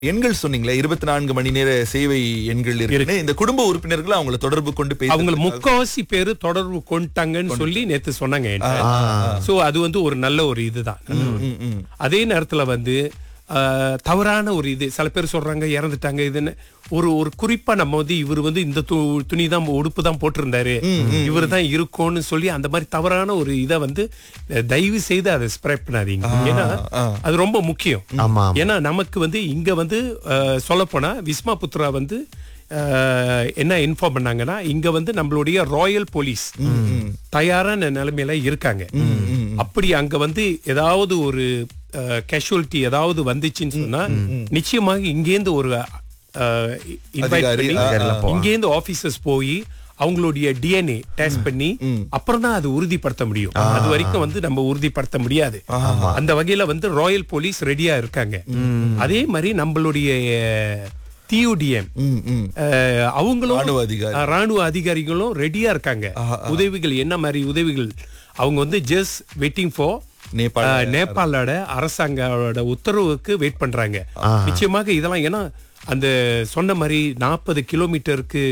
எண்கள் சொன்னீங்களே இருபத்தி நான்கு மணி நேர சேவை எண்கள் இருக்கு இந்த குடும்ப உறுப்பினர்கள் அவங்கள தொடர்பு கொண்டு பேச அவங்க முக்காவாசி பேரு தொடர்பு கொண்டுட்டாங்கன்னு சொல்லி நேத்து சொன்னாங்க சோ அது வந்து ஒரு நல்ல ஒரு இதுதான் அதே நேரத்துல வந்து ஆஹ், தவறான ஒரு இது சில பேர் சொல்றாங்க இறந்துட்டாங்க இதுன்னு ஒரு ஒரு குறிப்பா நம்ம வந்து இவர் வந்து இந்த து- துணி தான் உடுப்பு தான் போட்டிருந்தாரு இவர் தான் இருக்கும்னு சொல்லி அந்த மாதிரி தவறான ஒரு இதை வந்து அஹ், தயவு செய்து அதை ஸ்ப்ரெட் பண்ணாதீங்க ஏன்னா அது ரொம்ப முக்கியம் ஆமா ஏன்னா நமக்கு வந்து இங்க வந்து சொல்ல போனா விஸ்மா புத்ரா வந்து அஹ், என்ன இன்ஃபார்ம் பண்ணாங்கன்னா இங்க வந்து நம்மளுடைய ராயல் போலீஸ் தயாரான நிலைமையில இருக்காங்க அப்படி அங்க வந்து ஏதாவது ஒரு கேஷுவலிட்டி ஏதாவது வந்துச்சுன்னு சொன்னா நிச்சயமாக இங்கேருந்து ஒரு இன்வைட் அதிகாரி, பண்ணி ஆ, ஆ, இங்கேருந்து ஆபீசர்ஸ் போய் அவங்களுடைய டிஎன்ஏ டெஸ்ட் பண்ணி அப்புறம் தான் அது உறுதிப்படுத்த முடியும் அது வரைக்கும் வந்து நம்ம உறுதிப்படுத்த முடியாது அந்த வகையில வந்து ராயல் போலீஸ் ரெடியா இருக்காங்க அதே மாதிரி நம்மளுடைய டியூடிஎம் ம், ம். அவங்களும் ராணுவ அதிகாரி. அஹ், ராணுவ அதிகாரிகளும் ரெடியா இருக்காங்க உதவிகள் என்ன மாதிரி உதவிகள் அவங்க வந்து ஜஸ்ட் வெயிட்டிங் ஃபார் நேபாள நேபாளோட அரசாங்கோட உத்தரவுக்கு வெயிட் பண்றாங்க நிச்சயமாக இதெல்லாம் ஏன்னா அந்த சொன்ன மாதிரி நாற்பது கிலோமீட்டருக்கு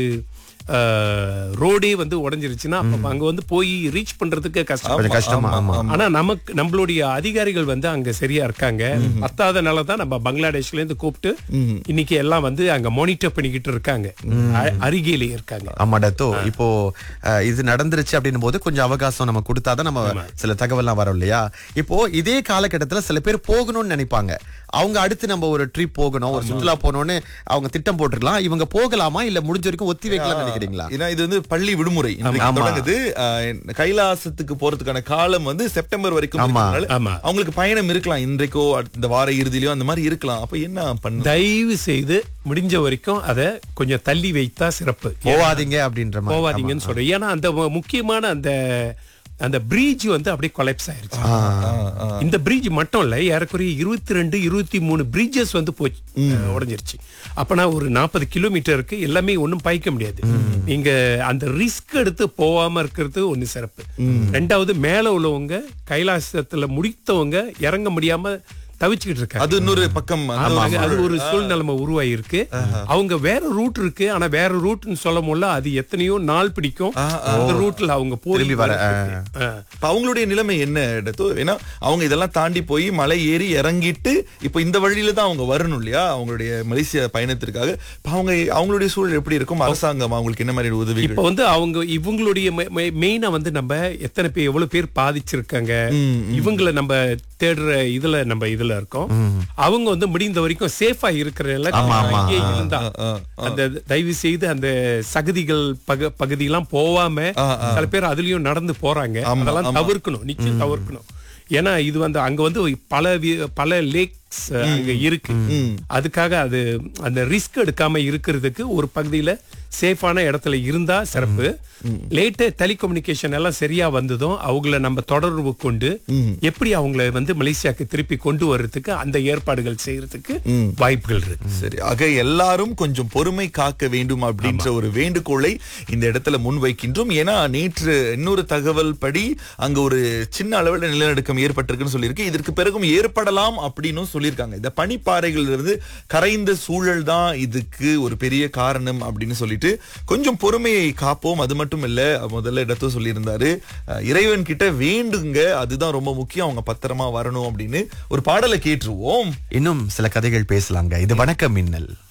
ரோடே வந்து உடைஞ்சிருச்சுன்னா அப்ப அங்க வந்து போய் ரீச் பண்றதுக்கு கஷ்டம் கொஞ்சம் கஷ்டமா ஆமா ஆனா நமக்கு நம்மளுடைய அதிகாரிகள் வந்து அங்க சரியா இருக்காங்க பத்தாதனால தான் நம்ம பங்களாதேஷ்ல இருந்து கூப்பிட்டு இன்னைக்கு எல்லாம் வந்து அங்க மானிட்டர் பண்ணிக்கிட்டு இருக்காங்க அ- அருகிலே இருக்காங்க ஆமா டத்தோ இப்போ அஹ், இது நடந்துருச்சு அப்படின்னும் போது கொஞ்சம் அவகாசம் நம்ம கொடுத்தாதான் நம்ம சில தகவல்லாம் வரும் இல்லையா இப்போ இதே காலகட்டத்துல சில பேர் போகணும்னு நினைப்பாங்க அவங்க அடுத்து நம்ம ஒரு ட்ரிப் போகணும் ஒரு சுற்றுலா போகணும்னு அவங்க திட்டம் போட்டுருக்கலாம் இவங்க போகலாமா இல்ல முடிஞ்ச வரைக்கும் ஒத்தி வைக்கலாம்னு நினைக்கிறீங்களா ஏன்னா இது வந்து பள்ளி விடுமுறை இன்றைக்கு ஆமா. தொடங்குது அஹ், கைலாசத்துக்கு போறதுக்கான காலம் வந்து செப்டம்பர் வரைக்கும் ஆமா. இருக்கிறதுனால ஆமா. அவங்களுக்கு பயணம் இருக்கலாம் இன்றைக்கோ அடுத்த இந்த வார இறுதியிலயோ அந்த மாதிரி இருக்கலாம் அப்ப என்ன பண்ண தயவு செய்து முடிஞ்ச வரைக்கும் அதை கொஞ்சம் தள்ளி வைத்தா சிறப்பு போவாதீங்க அப்படின்ற மாதிரி போவாதீங்கன்னு சொல்றேன் ஏன்னா அந்த மு- முக்கியமான அந்த அந்த பிரீஜ் வந்து அப்படியே கொலாப்ஸ் ஆயிருச்சு இந்த பிரீஜ் மட்டும் இல்ல ஏறக்குறைய இருபத்தி ரெண்டு இருபத்தி மூணு பிரிட்ஜஸ் வந்து போச்சு அஹ், உடைஞ்சிருச்சு அப்பனா ஒரு நாற்பது கிலோமீட்டருக்கு எல்லாமே ஒண்ணும் பாய்க்க முடியாது நீங்க அந்த ரிஸ்க் எடுத்து போகாம இருக்கிறது ஒண்ணு சிறப்பு ரெண்டாவது மேல உள்ளவங்க கைலாசத்துல முடித்தவங்க இறங்க முடியாம தவிச்சுக்கிட்டு இருக்காங்க அது இன்னொரு பக்கம் அந்த ஆமா, ஒரு அது ஒரு சூழ்நிலைமை உருவாகி இருக்கு அவங்க வேற ரூட் இருக்கு ஆனா வேற ரூட்னு சொல்ல முடியல அது எத்தனையோ நாள் பிடிக்கும் அந்த ரூட்ல அவங்க போய் திரும்பி வர, வரதுக்கு. ஆ. இப்ப அவங்களுடைய நிலைமை என்ன இடத்தோ ஏன்னா அவங்க இதெல்லாம் தாண்டி போய் மலை ஏறி இறங்கிட்டு இப்ப இந்த வழியில தான் அவங்க வரணும் இல்லையா அவங்களுடைய மலேசியா பயணத்திற்காக இப்ப அவங்க அவங்களுடைய சூழல் எப்படி இருக்கும் அரசாங்கம் அவங்களுக்கு என்ன மாதிரி உதவி இப்ப வந்து அவங்க இவங்களுடைய மெயினா வந்து நம்ம எத்தனை பேர் எவ்வளவு பேர் பாதிச்சிருக்காங்க இவங்கள நம்ம தேடுற இதுல நம்ம இதுல இருக்கோம் அவங்க வந்து முடிந்த வரைக்கும் சேஃபா இருக்கிற அங்கேயே இருந்தா அந்த தயவு செய்து அந்த சகதிகள் பக பகுதியெல்லாம் போவாம சில பேர் அதுலயும் நடந்து போறாங்க அதெல்லாம் தவிர்க்கணும் நிச்சயம் தவிர்க்கணும் ஏன்னா இது வந்து அங்க வந்து பல வி- பல லேக்ஸ் அங்க இருக்கு அதுக்காக அது அந்த ரிஸ்க் எடுக்காம இருக்கிறதுக்கு ஒரு பகுதியில சேஃபான இடத்துல இருந்தா சிறப்பு லேட்டு டெலிகம்யூனிகேஷன் எல்லாம் சரியா வந்ததும் அவங்கள நம்ம தொடர்பு கொண்டு எப்படி அவங்கள வந்து மலேசியாக்கு திருப்பி கொண்டு வர்றதுக்கு அந்த ஏற்பாடுகள் செய்யறதுக்கு வாய்ப்புகள் இருக்கு சரி ஆக எல்லாரும் கொஞ்சம் பொறுமை காக்க வேண்டும் அப்படின்ற ஒரு வேண்டுகோளை இந்த இடத்துல முன்வைக்கின்றோம் ஏன்னா நேற்று இன்னொரு தகவல் படி அங்க ஒரு சின்ன அளவில் நிலநடுக்கம் ஏற்பட்டிருக்குன்னு சொல்லியிருக்கு இதற்கு பிறகும் ஏற்படலாம் அப்படின்னு சொல்லியிருக்காங்க இந்த பனிப்பாறைகள் இருந்து கரைந்த சூழல் தான் இதுக்கு ஒரு பெரிய காரணம் அப்படின்னு சொல்லிட்டு கொஞ்சம் பொறுமையை காப்போம் அது மட்டும் இல்ல முதல்ல இடத்த சொல்லியிருந்தாரு அஹ், இறைவன் கிட்ட வேண்டுங்க அதுதான் ரொம்ப முக்கியம் அவங்க பத்திரமா வரணும் அப்படின்னு ஒரு பாடலை கேட்டுருவோம் இன்னும் சில கதைகள் பேசலாங்க இது வணக்கம் மின்னல்